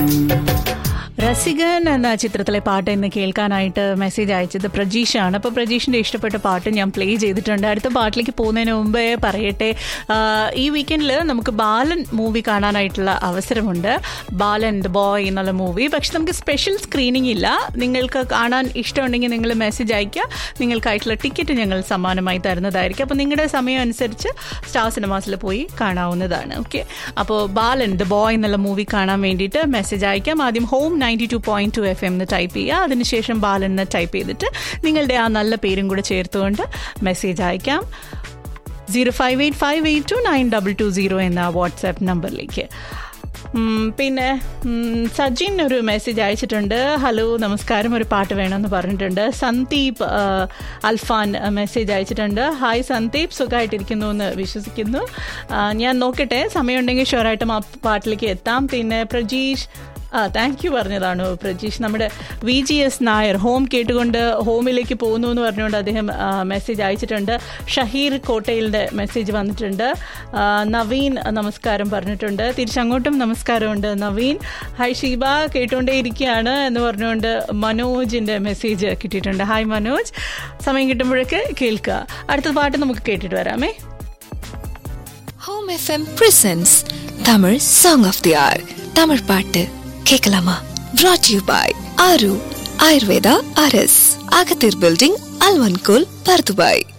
രസികൻ എന്ന ചിത്രത്തിലെ പാട്ട് ഇന്ന് കേൾക്കാനായിട്ട് മെസ്സേജ് അയച്ചത് പ്രജീഷാണ് അപ്പോൾ പ്രജീഷിന്റെ ഇഷ്ടപ്പെട്ട പാട്ട് ഞാൻ പ്ലേ ചെയ്തിട്ടുണ്ട് അടുത്ത പാട്ടിലേക്ക് പോകുന്നതിന് മുമ്പേ പറയട്ടെ ആ, ഈ വീക്കെൻഡിൽ നമുക്ക് ബാലൻ മൂവി കാണാനായിട്ടുള്ള അവസരമുണ്ട് ബാലൻ ദ ബോയ് എന്നുള്ള മൂവി പക്ഷെ നമുക്ക് സ്പെഷ്യൽ സ്ക്രീനിങ് ഇല്ല നിങ്ങൾക്ക് കാണാൻ ഇഷ്ടമുണ്ടെങ്കിൽ നിങ്ങൾ മെസ്സേജ് അയക്കുക നിങ്ങൾക്കായിട്ടുള്ള ടിക്കറ്റ് ഞങ്ങൾ സമ്മാനമായി തരുന്നതായിരിക്കും അപ്പോൾ നിങ്ങളുടെ സമയം അനുസരിച്ച് സ്റ്റാർ സിനിമാസിൽ പോയി കാണാവുന്നതാണ് ഓക്കെ അപ്പോൾ ബാലൻ ദ ബോയ് എന്നുള്ള മൂവി കാണാൻ വേണ്ടിയിട്ട് മെസ്സേജ് അയക്കാം ആദ്യം home ninety two point two F M എന്ന് ടൈപ്പ് ചെയ്യുക അതിനുശേഷം ബാലൻ എന്ന് ടൈപ്പ് ചെയ്തിട്ട് നിങ്ങളുടെ ആ നല്ല പേരും കൂടെ ചേർത്തുകൊണ്ട് മെസ്സേജ് അയക്കാം zero five eight five eight two nine double two zero എന്ന വാട്സാപ്പ് നമ്പറിലേക്ക് ഉം, പിന്നെ ഉം, സജിൻ ഒരു മെസ്സേജ് അയച്ചിട്ടുണ്ട് ഹലോ നമസ്കാരം ഒരു പാട്ട് വേണമെന്ന് പറഞ്ഞിട്ടുണ്ട് സന്ദീപ് ആ, അൽഫാൻ മെസ്സേജ് അയച്ചിട്ടുണ്ട് ഹായ് സന്ദീപ് സുഖമായിട്ടിരിക്കുന്നു എന്ന് വിശ്വസിക്കുന്നു ആ, ഞാൻ നോക്കട്ടെ സമയമുണ്ടെങ്കിൽ ഷുവറായിട്ടും ആ പാട്ടിലേക്ക് എത്താം പിന്നെ പ്രജീഷ് ആ താങ്ക് യു പറഞ്ഞതാണ് പ്രജീഷ് നമ്മുടെ V G S Nair home കേട്ടുകൊണ്ട് ഹോമിലേക്ക് പോകുന്നു എന്ന് പറഞ്ഞുകൊണ്ട് അദ്ദേഹം മെസ്സേജ് അയച്ചിട്ടുണ്ട് ഷഹീർ കോട്ടയിലിൻ്റെ മെസ്സേജ് വന്നിട്ടുണ്ട് ആ, നവീൻ നമസ്കാരം പറഞ്ഞിട്ടുണ്ട് തിരിച്ചങ്ങോട്ടും നമസ്കാരമുണ്ട് നവീൻ ഹായ് ഷീബ കേട്ടുകൊണ്ടേ ഇരിക്കുകയാണ് എന്ന് പറഞ്ഞുകൊണ്ട് മനോജിൻ്റെ മെസ്സേജ് കിട്ടിയിട്ടുണ്ട് ഹായ് മനോജ് സമയം കിട്ടുമ്പോഴൊക്കെ കേൾക്കുക അടുത്ത പാട്ട് നമുക്ക് കേട്ടിട്ട് വരാമേ home FM presents Tamil song of the hour Tamil பாட்டு கேட்கலாமா brought யூ பாய் ஆரு ஆயுர்வேதா அரஸ் அகத்தீர் பில்டிங் அல்வன்கோல் பர்துபாய்